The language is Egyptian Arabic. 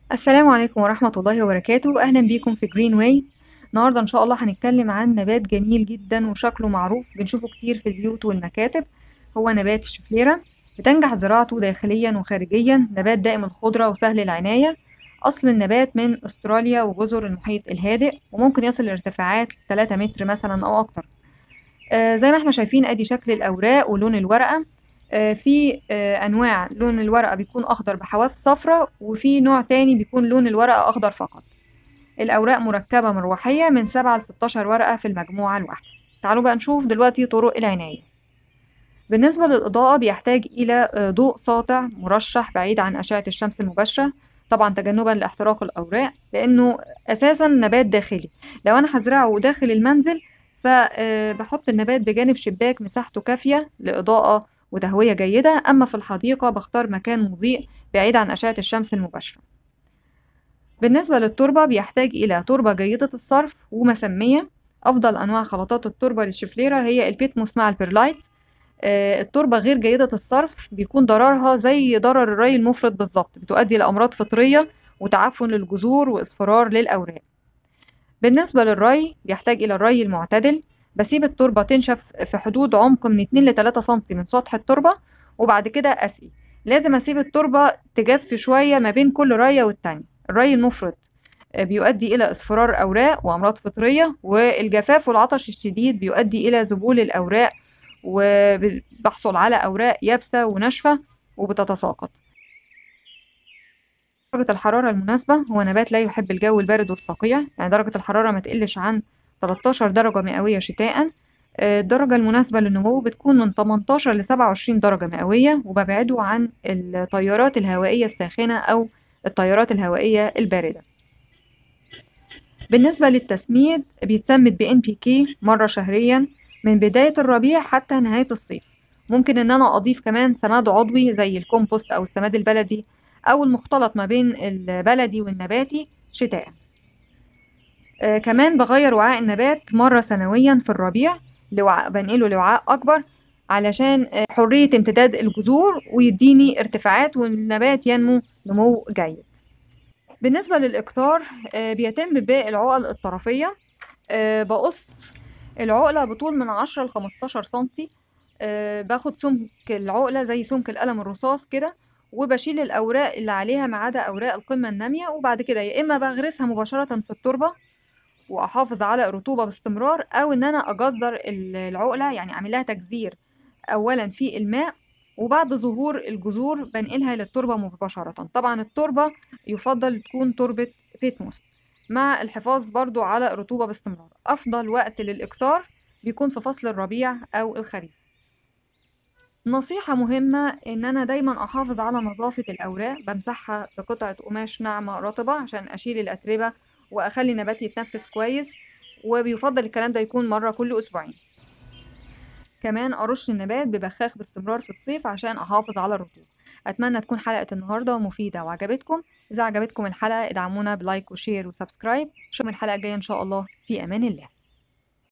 السلام عليكم ورحمة الله وبركاته أهلا بيكم في جرين واي النهاردة إن شاء الله هنتكلم عن نبات جميل جدا وشكله معروف بنشوفه كتير في البيوت والمكاتب هو نبات الشفليرة بتنجح زراعته داخليا وخارجيا نبات دائم الخضرة وسهل العناية أصل النبات من أستراليا وجزر المحيط الهادئ وممكن يصل لارتفاعات 3 متر مثلا أو أكتر آه زي ما احنا شايفين أدي شكل الأوراق ولون الورقة آه، في آه، انواع لون الورقه بيكون اخضر بحواف صفراء وفي نوع تاني بيكون لون الورقه اخضر فقط الاوراق مركبه مروحيه من 7 ل 16 ورقه في المجموعه الواحده تعالوا بقى نشوف دلوقتي طرق العنايه بالنسبه للاضاءه بيحتاج الى آه، ضوء ساطع مرشح بعيد عن اشعه الشمس المباشره طبعا تجنبا لاحتراق الاوراق لانه اساسا نبات داخلي لو انا هزرعه داخل المنزل فبحط النبات بجانب شباك مساحته كافيه لاضاءه وتهوية جيدة أما في الحديقة بختار مكان مضيء بعيد عن أشعة الشمس المباشرة بالنسبة للتربة بيحتاج إلى تربة جيدة الصرف ومسمية أفضل أنواع خلطات التربة للشفليرة هي البيتموس مع البرلايت آه، التربة غير جيدة الصرف بيكون ضررها زي ضرر الري المفرط بالظبط بتؤدي لأمراض فطرية وتعفن للجذور وإصفرار للأوراق بالنسبة للري بيحتاج إلى الري المعتدل بسيب التربة تنشف في حدود عمق من 2 ل 3 سم من سطح التربة وبعد كده أسقي لازم أسيب التربة تجف شوية ما بين كل رية والتانية الري المفرط بيؤدي إلى اصفرار أوراق وأمراض فطرية والجفاف والعطش الشديد بيؤدي إلى ذبول الأوراق وبحصل على أوراق يابسة وناشفة وبتتساقط درجة الحرارة المناسبة هو نبات لا يحب الجو البارد والصقيع يعني درجة الحرارة ما تقلش عن 13 درجة مئوية شتاء آه، الدرجة المناسبة للنمو بتكون من 18 ل 27 درجة مئوية وببعده عن التيارات الهوائية الساخنة أو التيارات الهوائية الباردة بالنسبة للتسميد بيتسمد ب NPK مرة شهريا من بداية الربيع حتى نهاية الصيف ممكن ان انا اضيف كمان سماد عضوي زي الكومبوست او السماد البلدي او المختلط ما بين البلدي والنباتي شتاء آه كمان بغير وعاء النبات مرة سنويا في الربيع لوعاء بنقله لوعاء أكبر علشان آه حرية امتداد الجذور ويديني ارتفاعات والنبات ينمو نمو جيد بالنسبة للإكثار آه بيتم بالعقل الطرفية آه بقص العقلة بطول من عشرة لخمستاشر سنتي آه باخد سمك العقلة زي سمك القلم الرصاص كده وبشيل الأوراق اللي عليها ما عدا أوراق القمة النامية وبعد كده يا إما بغرسها مباشرة في التربة واحافظ على الرطوبه باستمرار او ان انا اجذر العقله يعني اعمل لها تجذير اولا في الماء وبعد ظهور الجذور بنقلها للتربه مباشره طبعا التربه يفضل تكون تربه بيتموس مع الحفاظ برضو على الرطوبه باستمرار افضل وقت للاكثار بيكون في فصل الربيع او الخريف نصيحة مهمة إن أنا دايما أحافظ على نظافة الأوراق بمسحها بقطعة قماش ناعمة رطبة عشان أشيل الأتربة واخلي نباتي يتنفس كويس وبيفضل الكلام ده يكون مرة كل اسبوعين كمان ارش النبات ببخاخ باستمرار في الصيف عشان احافظ على الرطوبة اتمنى تكون حلقة النهاردة مفيدة وعجبتكم اذا عجبتكم الحلقة ادعمونا بلايك وشير وسبسكرايب اشوفكم الحلقة الجاية ان شاء الله في امان الله